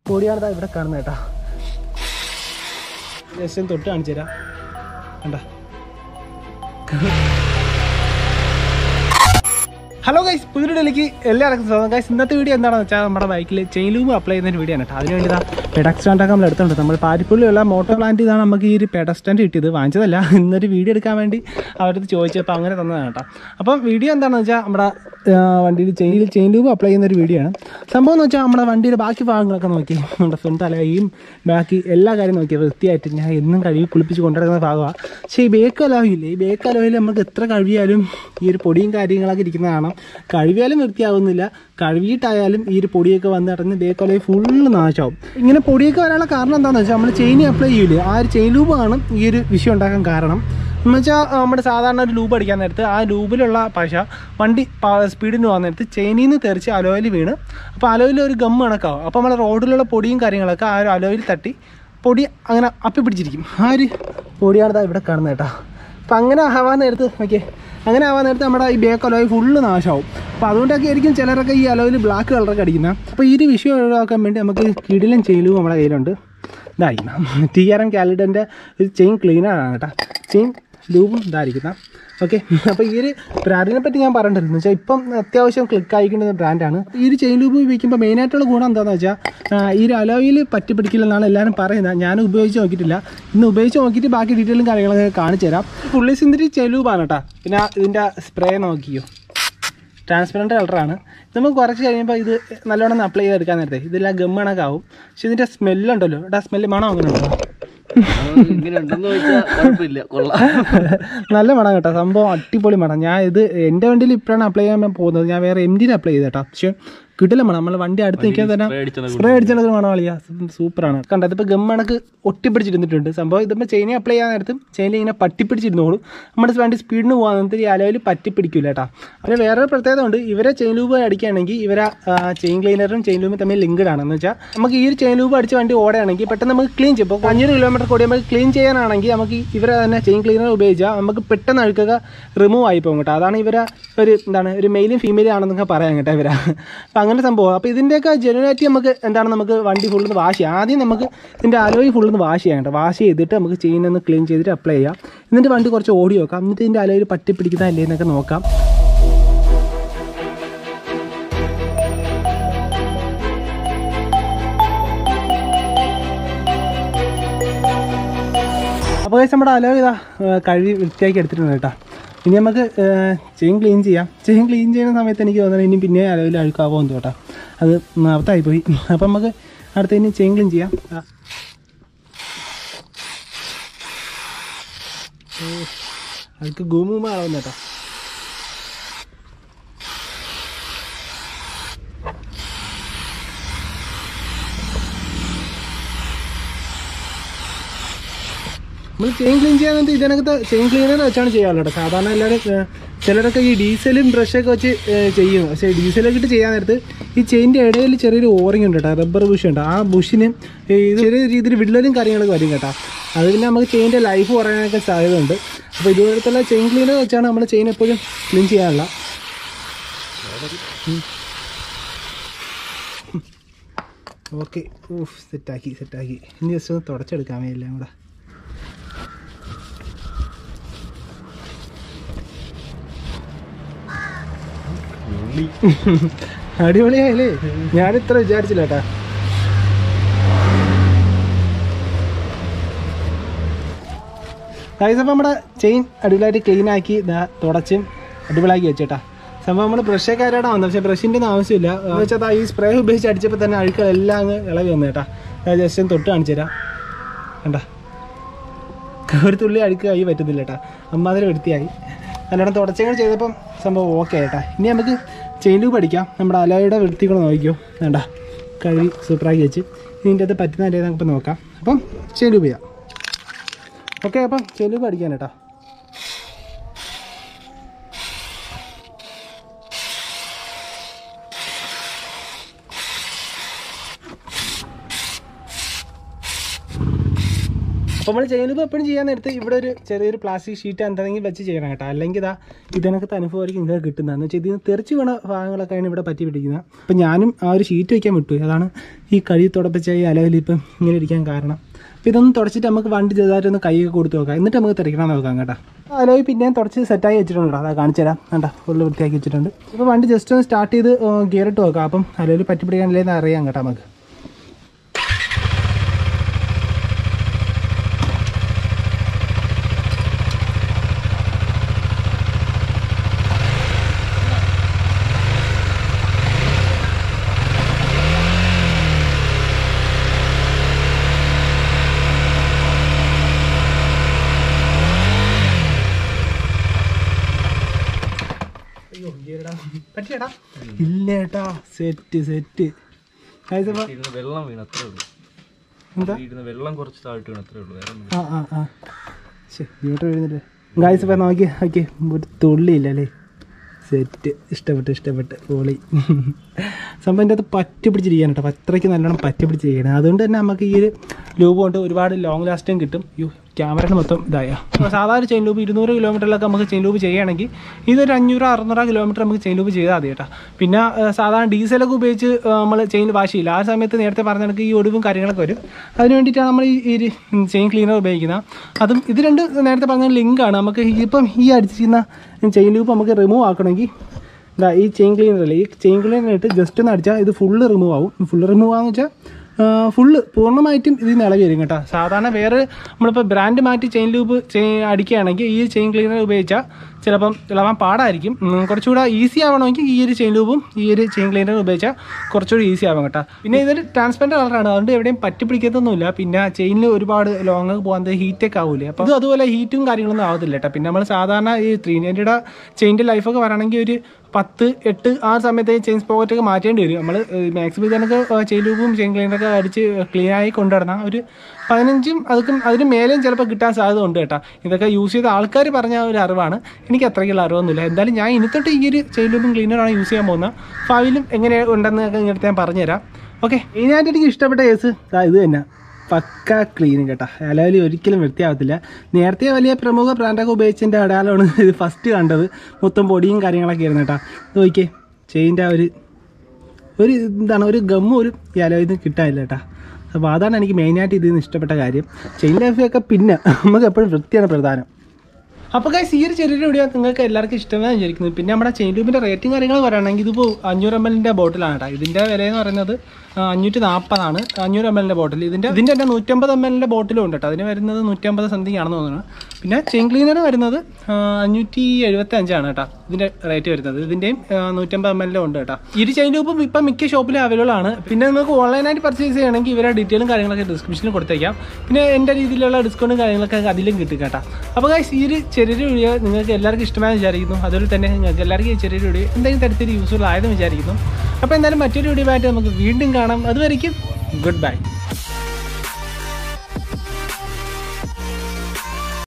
പൊടിയാണ് ദാ ഇവിടെ കാണുന്നത് കേട്ടോ ജസ്റ്റ് ഒന്ന് തൊട്ട് കാണിച്ചു തരാം കണ്ട ഹലോ ഗൈസ് പുതിയ വീഡിയോയിലേക്ക് എല്ലാവർക്കും സ്വാഗതം ഗൈസ് ഇന്നത്തെ വീഡിയോ എന്താണെന്ന് വെച്ചാൽ നമ്മുടെ ബൈക്കിൽ ചെയിൻ ലൂബ് അപ്ലൈ ചെയ്യുന്ന ഒരു വീഡിയോ ആണ് കേട്ടോ അതിനുവേണ്ടി ഇതാ പെഡക്സ്റ്റാൻഡൊക്കെ നമ്മൾ എടുത്തിട്ടുണ്ട് നമ്മൾ പാരിപ്പള്ളിയുള്ള മോട്ടോ പ്ലാന്റ് ഇതാണ് നമുക്ക് ഈ ഒരു പെഡസ്റ്റാൻഡ് കിട്ടിയത് വാങ്ങിച്ചതല്ല ഇന്നൊരു വീഡിയോ എടുക്കാൻ വേണ്ടി അവരടുത്ത് ചോദിച്ചപ്പോൾ അങ്ങനെ തന്നതാണ് കേട്ടോ അപ്പം വീഡിയോ എന്താണെന്ന് വെച്ചാൽ നമ്മുടെ ആ, വണ്ടിയിൽ ചെയിനിൽ ചെയിൻ ലൂബ് അപ്ലൈ ചെയ്യുന്ന ഒരു വീഡിയോ ആണ് സംഭവം എന്ന് വെച്ചാൽ നമ്മുടെ വണ്ടിയുടെ ബാക്കി ഭാഗങ്ങളൊക്കെ നോക്കി നമ്മുടെ ഫ്രണ്ട് അലയും ബാക്കി എല്ലാ കാര്യം നോക്കി വൃത്തിയായിട്ട് ഞാൻ എന്നും കഴുകി കുളിപ്പിച്ച് കൊണ്ടുനടക്കുന്ന ഭാഗമാണ് പക്ഷേ ഈ ബേക്ക് അലോയില്ലേ ഈ ബേക്ക് അലോയിൽ നമുക്ക് എത്ര കഴുകിയാലും ഈ ഒരു പൊടിയും കാര്യങ്ങളൊക്കെ ഇരിക്കുന്ന കാണാം കഴുകിയാലും വൃത്തിയാവുന്നില്ല കഴുകിയിട്ടായാലും ഈ ഒരു പൊടിയൊക്കെ വന്ന് ഇറങ്ങി ബേക്ക് അലോയിൽ ഫുള്ള് നാശമാവും ഇങ്ങനെ പൊടിയൊക്കെ വരാനുള്ള കാരണം എന്താണെന്ന് വെച്ചാൽ നമ്മൾ ചെയിൻ അപ്ലൈ ചെയ്യില്ലേ ആ ഒരു ചെയിൻ ലൂബാണ് ഈ ഒരു വിഷയം ഉണ്ടാക്കാൻ കാരണം എന്ന് വെച്ചാൽ നമ്മുടെ സാധാരണ ഒരു ലൂബ് അടിക്കാൻ നേരത്ത് ആ ലൂബിലുള്ള പശ വണ്ടി സ്പീഡിന് പോകാൻ നേരത്ത് ചെയിനിൽ നിന്ന് തെറിച്ച് അലോയിൽ വീണ് അപ്പോൾ അലോയിൽ ഒരു ഗം കണക്കാവും അപ്പോൾ നമ്മുടെ റോഡിലുള്ള പൊടിയും കാര്യങ്ങളൊക്കെ ആ ഒരു അലോയിൽ തട്ടി പൊടി അങ്ങനെ അപ്പി പിടിച്ചിരിക്കും ആ ഒരു പൊടിയാണ് ദാ ഇവിടെ കാണുന്നത് കേട്ടോ അപ്പം അങ്ങനെ ആവാൻ നേരത്ത് ഓക്കെ അങ്ങനെ ആവാൻ നേരത്ത് നമ്മുടെ ഈ ബേക്ക് അലോയ് ഫുള്ള് നാശമാവും അപ്പോൾ അതുകൊണ്ടൊക്കെ ആയിരിക്കും ചിലരൊക്കെ ഈ അലോയിൽ ബ്ലാക്ക് കളറൊക്കെ അടിക്കുന്നത് അപ്പോൾ ഈ ഒരു വിഷയം ഒഴിവാക്കാൻ വേണ്ടി നമുക്ക് കിടിലൻ ചെയിലും നമ്മുടെ കയ്യിലുണ്ട് ഇതായിരിക്കണം ടി ആർ എം കാലിഡൻ്റെ ഒരു ചെയിൻ ക്ലീനറാണ് കേട്ടോ ചെയിൻ ലൂബും ഇതായിരിക്കുന്ന ഓക്കെ അപ്പോൾ ഈ ഒരു ബ്രാൻഡിനെ പറ്റി ഞാൻ പറഞ്ഞിട്ടില്ല എന്ന് വെച്ചാൽ ഇപ്പം അത്യാവശ്യം ക്ലിക്ക് ആയിക്കുന്ന ബ്രാൻഡാണ് ഈ ഒരു ചെയിൻ ലൂബ് ഉപയോഗിക്കുമ്പോൾ മെയിനായിട്ടുള്ള ഗുണം എന്താണെന്ന് വെച്ചാൽ ആ, ഈ ഒരു അലോയിൽ പറ്റി പിടിക്കില്ലെന്നാണ് എല്ലാവരും പറയുന്നത് ഞാൻ ഉപയോഗിച്ച് നോക്കിയിട്ടില്ല ഇന്ന് ഉപയോഗിച്ച് നോക്കിയിട്ട് ബാക്കി ഡീറ്റെയിലും കാര്യങ്ങളൊക്കെ കാണിച്ചു തരാം ഫുള്ളി സിന്തിരി ചെയിൻ ലൂബാണ് കേട്ടോ പിന്നെ ഇതിൻ്റെ സ്പ്രേ നോക്കിയോ ട്രാൻസ്പെറൻറ്റ് കളറാണ് നമുക്ക് കുറച്ച് കഴിയുമ്പോൾ ഇത് നല്ലോണം അപ്ലൈ ചെയ്തെടുക്കാൻ നേരത്തെ ഇതെല്ലാം ഗമ്മണൊക്കെ ആവും പക്ഷെ ഇതിൻ്റെ സ്മെല്ലുണ്ടല്ലോ ആ സ്മെല്ല് മണം അങ്ങനെ ഉണ്ടോ ഇങ്ങനെ ഉണ്ടെന്ന് ചോദിച്ചാൽ കുഴപ്പമില്ല കൊള്ളാം നല്ല മണം കേട്ടോ സംഭവം അടിപൊളി മണം ഞാൻ ഇത് എൻ്റെ വണ്ടിയിൽ ഇപ്പോഴാണ് അപ്ലൈ ചെയ്യാൻ പോകുന്നത് ഞാൻ വേറെ എം ഡിയിൽ അപ്ലൈ ചെയ്ത് കേട്ടോ പക്ഷേ കിട്ടില്ല മണം നമ്മൾ വണ്ടി അടുത്ത് നിൽക്കാൻ തന്നെ സ്പ്രേ അടിച്ചണക്ക് മണം കളിയാ സൂപ്പറാണ് കണ്ടത് ഇപ്പോൾ ഗമ്മണക്ക് ഒട്ടിപ്പിടിച്ചിരുന്നിട്ടുണ്ട് സംഭവം ഇതിപ്പോൾ ചെയിനെ അപ്ലൈ ചെയ്യാൻ നേരത്ത് ചെയിനിൽ ഇങ്ങനെ പറ്റിപ്പിടിച്ചിരുന്നോളും നമ്മുടെ വണ്ടി സ്പീഡിന് പോകാൻ നേരത്ത് ഈ അലവിൽ പറ്റിപ്പിടിക്കില്ല കേട്ടോ പിന്നെ വേറെ ഒരു പ്രത്യേകത ഉണ്ട് ഇവരെ ചെയിൻ ലൂബ് അടിക്കുകയാണെങ്കിൽ ഇവരെ ചെയിൻ ക്ലീനറും ചെയിൻ ലൂബും തമ്മിൽ ലിങ്ക്ഡ് ആണ് എന്ന് വെച്ചാൽ നമുക്ക് ഈ ഒരു ചെയിൻ ലൂബ് അടിച്ച് വണ്ടി ഓടുകയാണെങ്കിൽ പെട്ടെന്ന് നമുക്ക് ക്ലീൻ ചെയ്യും ഇപ്പോൾ അഞ്ഞൂറ് കിലോമീറ്റർ കൂടി നമുക്ക് ക്ലീൻ ചെയ്യാനാണെങ്കിൽ നമുക്ക് ഇവരെ തന്നെ ചെയിൻ ക്ലീനർ ഉപയോഗിച്ചാൽ നമുക്ക് പെട്ടെന്ന് അഴുക്കൊക്കെ റിമൂവ് ആയി പോകും കേട്ടോ അതാണ് ഇവരെ ഒരു എന്താണ് ഒരു മെയിലും ഫീമെയിലും ആണെന്നൊക്കെ പറയാം കേട്ടോ ഇവരെ അപ്പം അങ്ങനെ സംഭവം അപ്പോൾ ഇതിൻ്റെയൊക്കെ ജെനുവാലിറ്റി നമുക്ക് എന്താണ് നമുക്ക് വണ്ടി ഫുള്ളിന്ന് വാഷ് ചെയ്യാം ആദ്യം നമുക്ക് ഇതിൻ്റെ അലോയി ഫുള്ളിന്ന് വാഷ് ചെയ്യാം കേട്ടോ വാഷ് ചെയ്തിട്ട് നമുക്ക് ചെയിൻ ഒന്ന് ക്ലീൻ ചെയ്തിട്ട് അപ്ലൈ ചെയ്യാം എന്നിട്ട് വണ്ടി കുറച്ച് ഓടി നോക്കാം എന്നിട്ട് ഇതിൻ്റെ അലോയിൽ പറ്റി പിടിക്കുന്ന അല്ലേ എന്നൊക്കെ നോക്കാം അപ്പോൾ guys, നമ്മുടെ അലോ ഇതാ ഏർ കഴുകി വൃത്തിയാക്കി എടുത്തിട്ടുണ്ട് കേട്ടോ ഇനി നമുക്ക് ചെയിൻ ക്ലീൻ ചെയ്യാം ചെയിൻ ക്ലീൻ ചെയ്യുന്ന സമയത്ത് എനിക്ക് തോന്നുന്നത് ഇനി പിന്നെ അലോയിൽ അഴുക്കാവോ എന്ന് കേട്ടോ അത് അബദ്ധമായി പോയി അപ്പം നമുക്ക് അടുത്ത ഇനി ചെയിൻ ക്ലീൻ ചെയ്യാം ആ. ഓ, അതൊക്കെ ഗുമുമാവുന്ന കേട്ടോ നമ്മൾ ചെയിൻ ക്ലീൻ ചെയ്യാൻ വേണ്ടി ഇതിനകത്ത് ചെയിൻ ക്ലീനർ വെച്ചാണ് ചെയ്യാറുള്ളത് കേട്ടോ സാധാരണ എല്ലാവരും ഏർ, ചിലരൊക്കെ ഈ ഡീസലും ബ്രഷൊക്കെ വെച്ച് ഏർ, ചെയ്യും പക്ഷേ ഡീസലൊക്കെ ഇട്ട് ചെയ്യാൻ നേരത്ത് ഈ ചെയിൻ്റെ ഇടയിൽ ചെറിയൊരു ഓറിങ് ഉണ്ട് കേട്ടോ റബ്ബർ ബുഷ് ഉണ്ട് ആ ബുഷിന് ഈ ചെറിയ രീതിയിൽ വിള്ളലും കാര്യങ്ങളൊക്കെ വരും കേട്ടോ അത് പിന്നെ നമുക്ക് ചെയിൻ്റെ ലൈഫ് കുറയാനൊക്കെ സാധ്യതയുണ്ട് അപ്പോൾ ഇതുപോലത്തുള്ള ചെയിൻ ക്ലീനർ വെച്ചാണ് നമ്മൾ ചെയിൻ എപ്പോഴും ക്ലീൻ ചെയ്യാനുള്ള ഓക്കെ ഓഫ് സെറ്റാക്കി സെറ്റാക്കി ഇനി ജസ്റ്റ് ഒന്ന് തുടച്ചെടുക്കാമേ എല്ലാം കൂടെ അടിപൊളിയായില്ലേ ഞാൻ ഇത്ര വിചാരിച്ചില്ല കേട്ടാ ഗൈസ് അപ്പോൾ നമ്മുടെ ചെയിൻ അടിപൊളിയായിട്ട് ക്ലീൻ ആക്കി ഇതാ തുടച്ചും അടിപൊളിയാക്കി വെച്ചേട്ടാ സംഭവം നമ്മൾ ബ്രഷൊക്കെ ആയിട്ടാണ് വന്നത് പക്ഷേ ബ്രഷിൻ്റെ ഒന്നും ആവശ്യമില്ല എന്ന് വെച്ചാൽ ദാ ഈ സ്പ്രേ ഉപയോഗിച്ച് അടിച്ചപ്പോൾ തന്നെ അഴുക്കളെല്ലാം അങ്ങ് ഇളകി വന്നു കേട്ടാ ഞാൻ ജസ്റ്റ് ഒന്ന് തൊട്ട് കാണിച്ചു തരാം കണ്ട ഒരു തുള്ളി അഴുക്ക് കൈ പറ്റുന്നില്ല കേട്ടാ അമ്മാതിരി വൃത്തിയായി നല്ലോണം തുടച്ചങ്ങൾ ചെയ്തപ്പം സംഭവം ഓക്കെ കേട്ടാ ഇനി നമുക്ക് ചെയിൻ ലൂപ്പ് അടിക്കാം നമ്മുടെ അലയുടെ വൃത്തികൾ നോക്കിയോ വേണ്ട കഴുകി സൂപ്പറാക്കി വെച്ച് ഇതിൻ്റെ അത് പറ്റുന്ന അല്ലേ നമുക്ക് നോക്കാം അപ്പം ചെയിൻ ലൂപ്പ് ചെയ്യാം ഓക്കെ അപ്പം ചെയിൻ ലൂപ്പ് അടിക്കാൻ കേട്ടാ അപ്പോൾ നമ്മൾ ചെയ്യുന്നത് എപ്പോഴും ചെയ്യാൻ നേരത്ത് ഇവിടെ ഒരു ചെറിയൊരു പ്ലാസ്റ്റിക് ഷീറ്റ് എന്തെങ്കിലും വെച്ച് ചെയ്യണം കേട്ടോ അല്ലെങ്കിൽ ഇതാ ഇതിനകത്ത് അനുഭവമായിരിക്കും നിങ്ങൾക്ക് കിട്ടുന്നത് എന്ന് വെച്ചാൽ ഇതിന് തെറിച്ച് വീണ ഭാഗങ്ങളൊക്കെയാണ് ഇവിടെ പറ്റി പിടിക്കുന്നത് അപ്പം ഞാനും ആ ഒരു ഷീറ്റ് വയ്ക്കാൻ വിട്ടു അതാണ് ഈ കഴി തുടപ്പിച്ച ഈ അലവിൽ ഇപ്പം ഇങ്ങനെ ഇരിക്കാൻ കാരണം അപ്പോൾ ഇതൊന്ന് തുടച്ചിട്ട് നമുക്ക് വണ്ടി ചെറുതായിട്ട് ഒന്ന് കൈയൊക്കെ കൊടുത്ത് നോക്കാം എന്നിട്ട് നമുക്ക് തെറിക്കണം നോക്കാം കേട്ടോ അലോയി പിന്നെയും തുടച്ച് സെറ്റായി വെച്ചിട്ടുണ്ട് കേട്ടോ അതാ കാണിച്ചു തരാം കണ്ടോ ഫുള്ള് വൃത്തിയാക്കി വെച്ചിട്ടുണ്ട് ഇപ്പോൾ വണ്ടി ജസ്റ്റ് ഒന്ന് സ്റ്റാർട്ട് ചെയ്ത് ഗിയർ ഇട്ട് നോക്കാം അപ്പം അലോയിൽ പറ്റി പിടിക്കാനില്ലെന്ന് അറിയാം കേട്ടോ നമുക്ക് അയ്യോ ഗിയറിടാ പറ്റിയടാ ഇല്ലേട്ടാ സെറ്റ് സെറ്റ് ഇരുന്ന് വെള്ളം വീണ് അത്രേ ഉള്ളൂ എന്താ ഇരുന്ന് വെള്ളം കുറച്ച് താഴ്ത്തി വീണ് അത്രേ ഉള്ളൂ വേറെ ഒന്നും ആ ആ ആ ശരി ഇങ്ങോട്ട് വീഴുന്നില്ലേ ഗായ്സ് ഇപ്പം നോക്കി നോക്കി ഒരു തുള്ളിയില്ല അല്ലേ സെറ്റ് ഇഷ്ടപ്പെട്ട് ഇഷ്ടപ്പെട്ട് പൊളി സംഭവം എൻ്റെ അത് പറ്റി പിടിച്ചിരിക്കുകയാണ് കേട്ടോ അത്രയ്ക്ക് നല്ലോണം പറ്റി പിടിച്ചിരിക്കുകയാണ് അതുകൊണ്ട് തന്നെ നമുക്ക് ഈ ഒരു ലൂബ് കൊണ്ട് ഒരുപാട് ലോങ് ലാസ്റ്റിംഗ് കിട്ടും യോ ക്യാമറയുടെ മൊത്തം ഇതായ സാധാരണ ചെയിൻ ലൂബ് ഇരുന്നൂറ് കിലോമീറ്ററിലൊക്കെ നമുക്ക് ചെയിൻ ലൂബ് ചെയ്യുകയാണെങ്കിൽ ഇതൊരു അഞ്ഞൂറ് അറുന്നൂറ് കിലോമീറ്റർ നമുക്ക് ചെയിൻ ലൂബ് ചെയ്താൽ മതി കേട്ടോ പിന്നെ ആ, സാധാരണ ഡീസലൊക്കെ ഉപയോഗിച്ച് നമ്മൾ ചെയിൻ വാഷ് ചെയ്യില്ല ആ സമയത്ത് നേരത്തെ പറഞ്ഞ കണക്ക് ഈ ഒടിവും കാര്യങ്ങളൊക്കെ വരും അതിന് വേണ്ടിയിട്ടാണ് നമ്മൾ ഈ ഈ ഒരു ചെയിൻ ക്ലീനർ ഉപയോഗിക്കുന്നത് അതും ഇത് രണ്ട് നേരത്തെ പറഞ്ഞ ലിങ്കാണ് നമുക്ക് ഇപ്പം ഈ അടിച്ചിരിക്കുന്ന ചെയിൻ ലൂപ്പ് നമുക്ക് റിമൂവ് ആക്കണമെങ്കിൽ ഇതാ ഈ ചെയിൻ ക്ലീനർ അല്ലേ ഈ ചെയിൻ ക്ലീനർ ഇട്ട് ജസ്റ്റ് ഒന്ന് അടിച്ചാൽ ഇത് ഫുള്ള് റിമൂവ് ആവും ഫുള്ള് റിമൂവ് ആകുന്ന വെച്ചാൽ ഫുള്ള് പൂർണ്ണമായിട്ടും ഇതിൽ നിന്ന് ഇളകി വരും കേട്ടോ സാധാരണ വേറെ നമ്മളിപ്പോൾ ബ്രാൻഡ് മാറ്റി ചെയിൻ ലൂപ്പ് അടിക്കുകയാണെങ്കിൽ ഈ ചെയിൻ ക്ലീനർ ഉപയോഗിച്ചാൽ ചിലപ്പം ഇളവാൻ പാടായിരിക്കും ഉം, കുറച്ചുകൂടെ ഈസി ആവണമെങ്കിൽ ഈ ഒരു ചെയിൻ ലൂബും ഈ ഒരു ചെയിൻ ക്ലീനർ ഉപയോഗിച്ചാൽ കുറച്ചുകൂടി ഈസി ആവും കേട്ടോ പിന്നെ ഇതൊരു ട്രാൻസ്പെറൻറ്റ് കളറാണ് അതുകൊണ്ട് എവിടെയും പറ്റി പിടിക്കത്തൊന്നുമില്ല പിന്നെ ചെയിനിൽ ഒരുപാട് ലോങ് പോകാൻ ഹീറ്റൊക്കെ ആവില്ലേ അപ്പോൾ ഇത് അതുപോലെ ഹീറ്റും കാര്യങ്ങളൊന്നും ആവത്തില്ല കേട്ടോ പിന്നെ നമ്മൾ സാധാരണ ഈ ത്രീ നയൻറ്റിയുടെ ചെയിൻ്റെ ലൈഫൊക്കെ വരണമെങ്കിൽ ഒരു പത്ത് എട്ട് ആ സമയത്ത് ചെയിൻ സ്പോക്കറ്റൊക്കെ മാറ്റേണ്ടി വരും നമ്മൾ മാക്സിമം ഇതിനൊക്കെ ചെയിൻ ലൂബും ചെയിൻ ക്ലീനറൊക്കെ അടിച്ച് ക്ലീൻ ആയി കൊണ്ടുവരണം ഒരു പതിനഞ്ചും അതുക്കും അതിന് മേലെയും ചിലപ്പോൾ കിട്ടാൻ സാധ്യത ഉണ്ട് കേട്ടോ ഇതൊക്കെ യൂസ് ചെയ്ത ആൾക്കാർ പറഞ്ഞ ഒരു അറിവാണ് എനിക്ക് അത്രയ്ക്കുള്ള അറിവൊന്നുമില്ല എന്തായാലും ഞാൻ ഇനി തൊട്ട് ഈ ഒരു ചെയിൻ ലൂബും ക്ലീനറാണ് യൂസ് ചെയ്യാൻ പോകുന്നത് ഭാവിയിലും എങ്ങനെ ഉണ്ടെന്ന് ഇങ്ങനത്തെ ഞാൻ പറഞ്ഞുതരാം ഓക്കെ മെയിനായിട്ട് എനിക്ക് ഇഷ്ടപ്പെട്ട കേസ് ഇത് തന്നെ പക്ക ക്ലീൻ കേട്ടോ അലവലി ഒരിക്കലും വൃത്തിയാവത്തില്ല നേരത്തെ വലിയ പ്രമുഖ ബ്രാൻഡൊക്കെ ഉപയോഗിച്ചതിൻ്റെ അടയാളമാണ് ഇത് ഫസ്റ്റ് കണ്ടത് മൊത്തം പൊടിയും കാര്യങ്ങളൊക്കെ ആയിരുന്നു കേട്ടോ ഇത് നോക്കിയേ ചെയിൻ്റെ ആ ഒരു ഒരു എന്താണ് ഒരു ഗമ്മ ഒരു ഈ അലവിൽ നിന്ന് കിട്ടാനില്ല കേട്ടോ അപ്പോൾ അതാണ് എനിക്ക് മെയിനായിട്ട് ഇതിൽ നിന്ന് ഇഷ്ടപ്പെട്ട കാര്യം ചെയിൻ ലൈഫൊക്കെ പിന്നെ നമുക്ക് എപ്പോഴും വൃത്തിയാണ് പ്രധാനം അപ്പോൾ ഗൈസ് ഈ ഒരു ചെറിയ വീഡിയോ നിങ്ങൾക്ക് എല്ലാവർക്കും ഇഷ്ടമെന്ന് വിചാരിക്കുന്നു പിന്നെ നമ്മുടെ ചെയിൻ ട്യൂബിൻ്റെ റേറ്റിംഗ് കാര്യങ്ങൾ പറയുകയാണെങ്കിൽ ഇതിപ്പോൾ അഞ്ഞൂറ് എം എല്ലിൻ്റെ ബോട്ടിലാണ് കേട്ടോ ഇതിൻ്റെ വില എന്ന് പറയുന്നത് ആ, അഞ്ഞൂറ്റി നാൽപ്പതാണ് അഞ്ഞൂറ് എം എല്ലിൻ്റെ ബോട്ടിൽ ഇതിൻ്റെ ഇതിൻ്റെ തന്നെ നൂറ്റമ്പത് എം എല്ലിൻ്റെ ബോട്ടിലും ഉണ്ട് കേട്ടോ അതിന് വരുന്നത് നൂറ്റമ്പത് സംതിങ് ആണെന്ന് തോന്നുന്നു പിന്നെ ചെയിൻ ക്ലീനർ വരുന്നത് ആ, അഞ്ഞൂറ്റി എഴുപത്തി അഞ്ചാണ് കേട്ടോ ഇതിൻ്റെ റേറ്റ് വരുന്നത് ഇതിൻ്റെയും ആ, നൂറ്റമ്പത് എം എല്ലിലും ഉണ്ട് കേട്ടോ ഈ ഒരു ചെയിൻ ട്യൂബ് ഇപ്പം മിക്ക ഷോപ്പിലും അവൈലബിൾ ആണ് പിന്നെ നിങ്ങൾക്ക് ഓൺലൈനായിട്ട് പർച്ചേസ് ചെയ്യണമെങ്കിൽ ഇവരുടെ ഡീറ്റെയിലും കാര്യങ്ങളൊക്കെ ഡിസ്ക്രിപ്ഷനിൽ കൊടുത്തേക്കാം പിന്നെ എൻ്റെ രീതിയിലുള്ള ഡിസ്കൗണ്ടും കാര്യങ്ങളൊക്കെ അതിലും കിട്ടും കേട്ടോ അപ്പോൾ ഗൈസ് ഈ ഒരു ചെറിയൊരു വീഡിയോ നിങ്ങൾക്ക് എല്ലാവർക്കും ഇഷ്ടമായെന്ന് വിചാരിക്കുന്നു അതുപോലെ തന്നെ നിങ്ങൾക്ക് എല്ലാവർക്കും ഈ ചെറിയൊരു വീഡിയോ എന്തെങ്കിലും തരത്തിൽ യൂസ്ഫുൾ ആയെന്ന് വിചാരിക്കുന്നു അപ്പോൾ എന്തായാലും മറ്റൊരു വീഡിയോ ആയിട്ട് നമുക്ക് വീണ്ടും കാണാം അതുവരെയ്ക്കും ഗുഡ് ബൈ